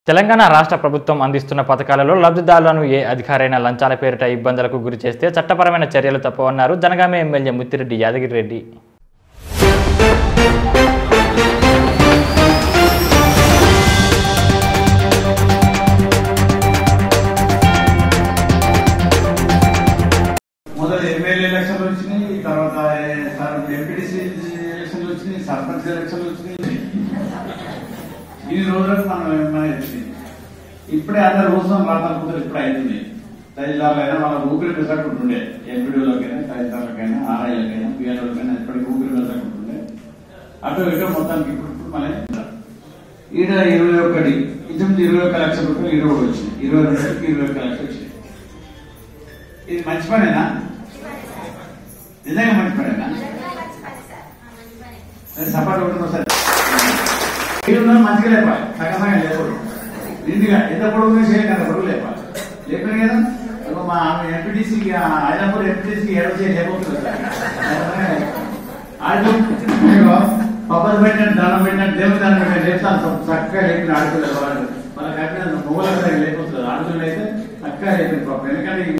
తెలంగాణ రాష్ట్ర ప్రభుత్వం అందిస్తున్న పథకాలలో లబ్ధిదారులను ఏ అధికారైనా లంచాల పేరిట ఇబ్బందులకు గురి చేస్తే చట్టపరమైన చర్యలు తప్పవన్నారు జనగామ ఎమ్మెల్యే ముత్తిరెడ్డి యాదగిరి రెడ్డి మొదలు ఎమ్మెల్యే ఎలక్షన్లు వచ్చినాయి తర్వాత ఎంపీటీసీ ఎలక్షన్లు వచ్చినాయి సర్పంచ్ ఎలక్షన్లు వచ్చినాయి ఇన్ని రోజులకు మనం ఏమైనా వచ్చినాయి ఇప్పుడే అందరు రోజు రాత్రి కూతురు ఇప్పుడే అవుతున్నాయి తల్లిదండ్రులైనా వాళ్ళ ఊపిరి పెసకుంటుండే ఎంపీడీలకైనా తల్లిదండ్రులకైనా ఆర్ఐలకైనా పిఎల్ఓలకైనా ఇప్పటికి ఊపిరి పెసకుంటుండే అటు ఇటు మొత్తానికి ఇప్పుడు ఇప్పుడు మన ఈడ ఇరవై ఒకటి ఇంతకుముందు ఇరవై ఒక్క లక్షల రూపాయలు ఇరవై ఒకటి వచ్చినాయి ఇరవై రెండుకి ఇరవై ఒక్క లక్షలు వచ్చినాయి ఇది మంచి పనేనా నిజంగా మంచి పనేనా సరే సపాటు కొట్టుకో సార్ ఏడున్నా మంచిగా లేపాలి సగం సగం లేకూడదు నిండుగా ఎంత పొడవు చేయాలి అంత పొడవు లేపాలి లేపాను కదా ఇదిగో మా ఎంపీటీసీకి ఐదంపూర్ ఎంపీటీసీకి ఏడవ చేసి లేకపోతుంది ఆడిలో పబ్బలు పెట్టినట్టు దండం పెట్టినట్టు దేవుడి దండం పెట్టినట్టు లేపుతాను చక్కగా లేపిన ఆడుతున్నారు వాళ్ళు వాళ్ళ కట్టిన మొగల లేకపోతుంది ఆడుతులు అయితే చక్కగా లేపింది పాపం ఎందుకంటే